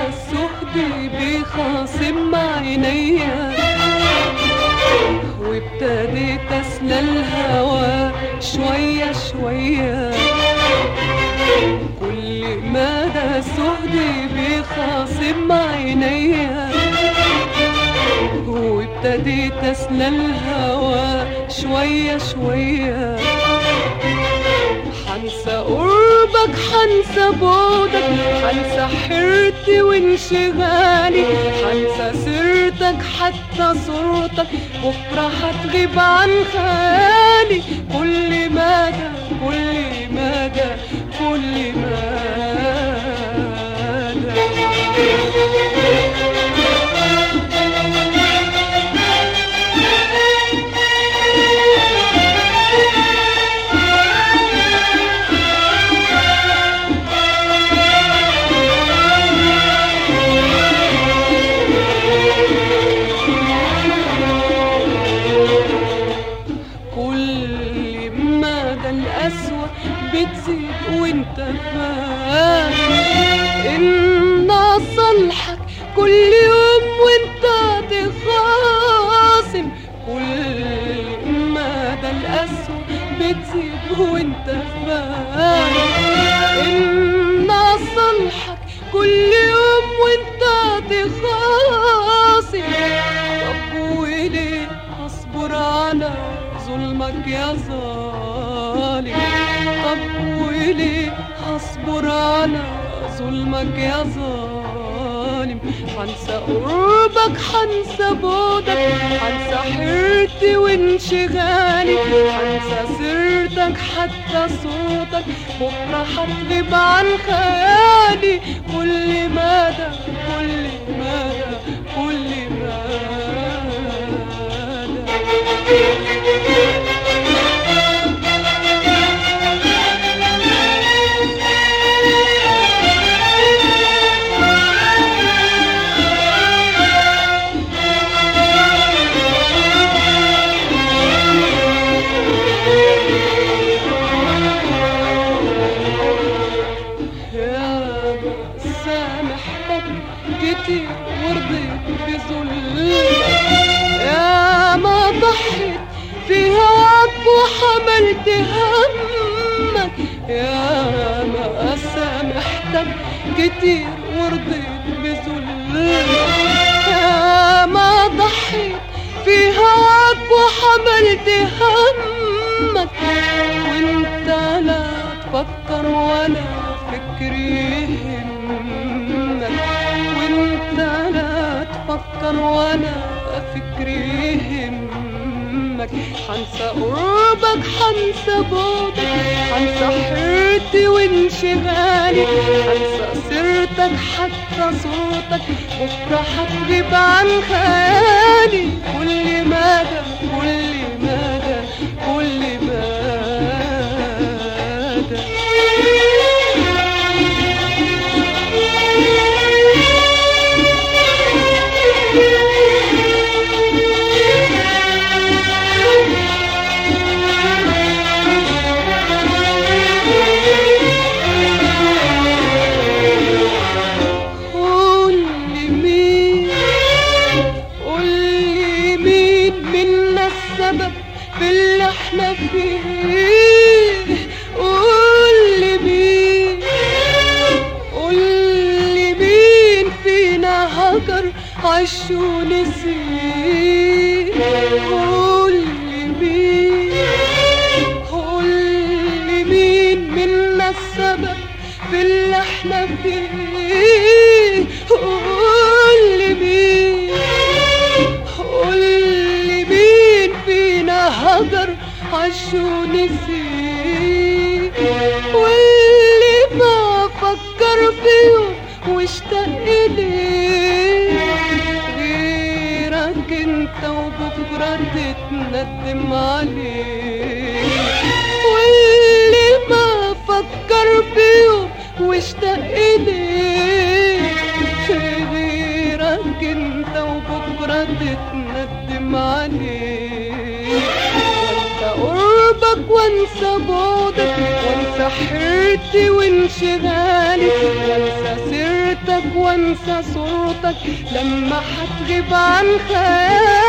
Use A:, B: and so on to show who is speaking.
A: السهد بيخاصم مع عينيا وابتديت اسلى الهوى شوية شوية كل مدى السهد بيخاصم مع عينيا وابتديت اسلى الهوى شوية شوية حنسى قربك حنسى بعدك حنسى حيرتي وانشغالي حنسى سيرتك حتى صورتك بكرة هتغيب عن خيالي كل مدى كل مدى كل مدى كل مدى القسوة بتزيد وانت فاهم ان اصلحك كل يوم وانت تخاصم كل مدى القسوة بتزيد وانت فاهم ان اصلحك كل يوم وانت تخاصم طب وليه اصبر على ظلمك يا ظالم طب وليه هصبر على ظلمك يا ظالم حنسى قربك حنسى بعدك حنسى حيرتي وانشغالي حنسى سيرتك حتى صوتك بكرة هتغيب عن خيالي كل مدى كل مدى كل مدى يا سامحتك كتير ورضيت بظلمك يا ما ضحيت في هواك وحملت همك يا ما سامحتك كتير ورضيت بظلمك يا ما ضحيت في هواك وحملت همك وانت لا تفكر ولا فكري يهمك وانت لا تفكر ولا فكري يهمك حنسى قربك حنسى بعدك حنسى حيرتي وانشغالي حنسى سيرتك حتى صوتك بكرة هتغيب عن خيالي كل مدى كل مدى كل مدى قول لي مين قول لي مين منا السبب في اللي احنا فيه قول لي مين قول لي مين فينا هجر عش ونسيه قول لي مين قول لي مين منا السبب في اللي احنا فيه قول لي مين قول لي مين فينا هجر عش ونسيه واللي ما فكر فيهم واشتاق ليه غيرك انت وبكره تتندم عليه واللي ما فكر فيهم واشتاق ليه غيرك انت وبكره تتندم عليه وانت قربك وانسى بعدك وانسى حيرتي وانشغالي وانسى سيرتك قربك وانسى صورتك لما هتغيب عن خيالي